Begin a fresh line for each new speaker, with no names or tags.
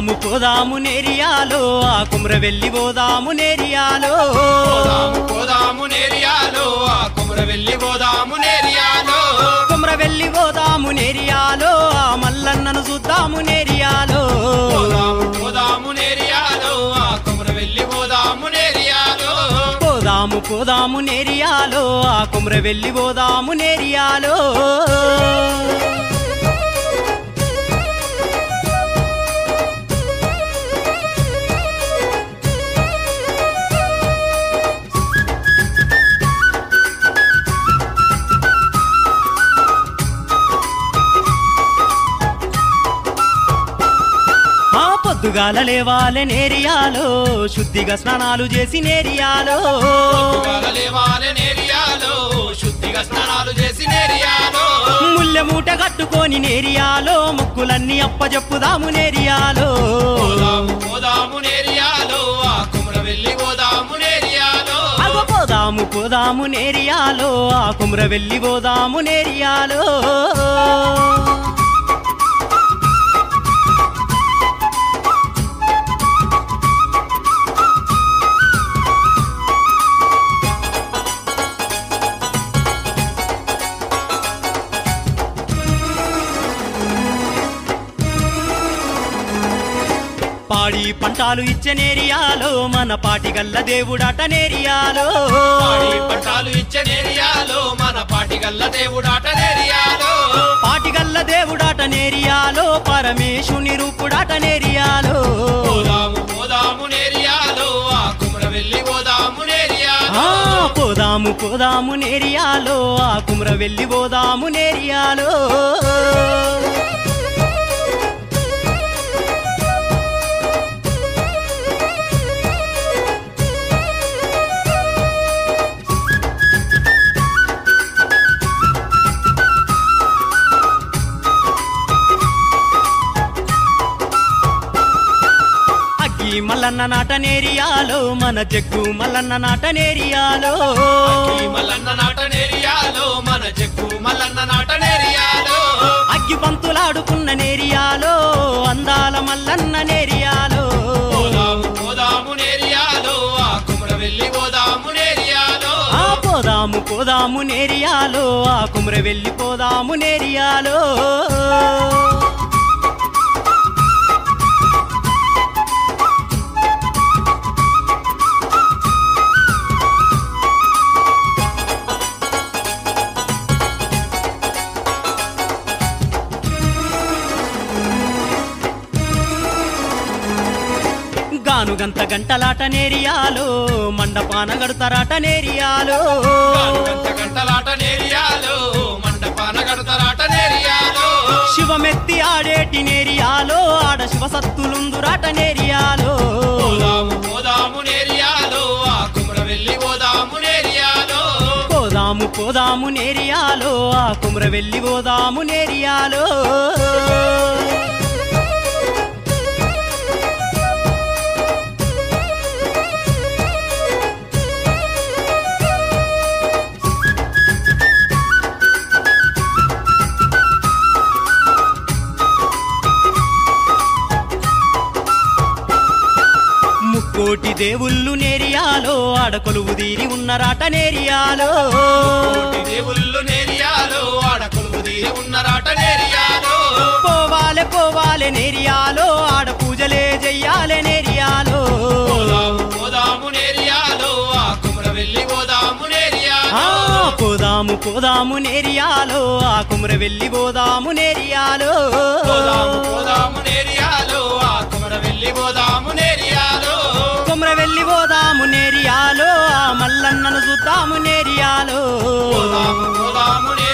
పోదాము పోదాము నేరియాలో ఆ కుమ్ర వెళ్ళి పోదాము నేరియాలో
పోదాము పోదాము నేరియాలో ఆ కుమర వెళ్ళి పోదాము నేరియాలో
కుమ్ర వెళ్ళి పోదాము నేరియాలో ఆ మల్లన్నను చూద్దాము నేరియాలో
పోదాము పోదాము నేరియాలో ఆ కుమర వెళ్ళి పోదాము నేరియాలో
పోదాము పోదాము నేరియాలో ఆ కుమ్ర వెళ్ళి పోదాము నేరియాలో ఆ పొద్దుగాల లేవాలే నేరియాలో శుద్ధిగా స్నానాలు చేసి నేరియాలో
పొద్దుగాల లేవాలే నేరియాలో శుద్ధిగా స్నానాలు చేసి నేరియాలో
ముల్లె మూట కట్టుకొని నేరియాలో ముక్కులన్నీ అప్పజెప్పుదాము నేరియాలో
పోదాము పోదాము నేరియాలో ఆ కుమర వెళ్ళి పోదాము నేరియాలో
అగో పోదాము పోదాము నేరియాలో ఆ కుమ్ర వెళ్ళి పోదాము నేరియాలో పాడి పంటాలు ఇచ్చే నేరియాలో మన పాటిగల్ల దేవుడాట నేరియాలో
పాడి పట్టాలు ఇచ్చే నేరియాలో మన పాటిగల్ల దేవుడాట నేరియాలో
పాటిగల్ల దేవుడాట నేరియాలో పరమేశుని రూపుడాట నేరియాలో
పోదాము పోదాము నేరియాలో ఆ కుమర వెళ్ళి పోదాము నేరియాలో
ఆ, పోదాము పోదాము నేరియాలో ఆ కుమ్ర వెళ్ళి పోదాము నేరియాలో అగ్గి మల్లన్న నాట నేరియాలో మన జగ్గు మల్లన్న నాట నేరియాలో
ఈ మల్లన్న నాట నేరియాలో మన చెక్కు మల్లన్న నాట నేరియాలో
అగ్గి పంతులాడుకున్న నేరియాలో అందాల మల్లన్న నేరియాలో
పోదాము పోదాము నేరియాలో ఆ కుమర వెళ్ళి పోదాము నేరియాలో
ఆ పోదాము పోదాము నేరియాలో ఆ కుమ్ర వెళ్ళి పోదాము నేరియాలో గానుగంత గంటలాట నేరియాలో మండపాన గడుతారాట నేరియాలో
గంట గంటలాట నేరియాలో మండపాన గడతలాట నేరియాలో
శివమెత్తి ఆడేటి నేరియాలో ఆడ శివ సత్తులుందురాట నేరియాలో
పోదాము పోదాము నేరియాలో ఆ కుమర వెళ్ళి పోదాము నేరియాలో
పోదాము పోదాము నేరియాలో ఆ కుమ్ర వెళ్ళి పోదాము నేరియాలో ముక్కోటి దేవుళ్ళు నేరియాలో ఆడ కొలువు తీరి ఉన్నరాట నేరియాలో
కోటి దేవుళ్ళు నేరియాలో ఆడ కొలువు తీరి ఉన్నరాట నేరియాలో
పోవాలే పోవాలే నేరియాలో ఆడ పూజలే చెయ్యాలే నేరియాలో
పోదాము పోదాము నేరియాలో ఆ కుమర వెళ్ళి పోదాము
ఆ,
నేరియాలో
పోదాము పోదాము నేరియాలో ఆ కుమ్ర వెళ్ళి పోదాము నేరియాలో
పోదాము పోదాము నేరియాలో ఆ కుమర వెళ్ళి పోదాము నేరియాలో
కుమ్ర వెళ్ళి పోదాము నేరియాలో ఆ మల్లన్నను చూద్దాము నేరియాలో
పోదాము పోదాము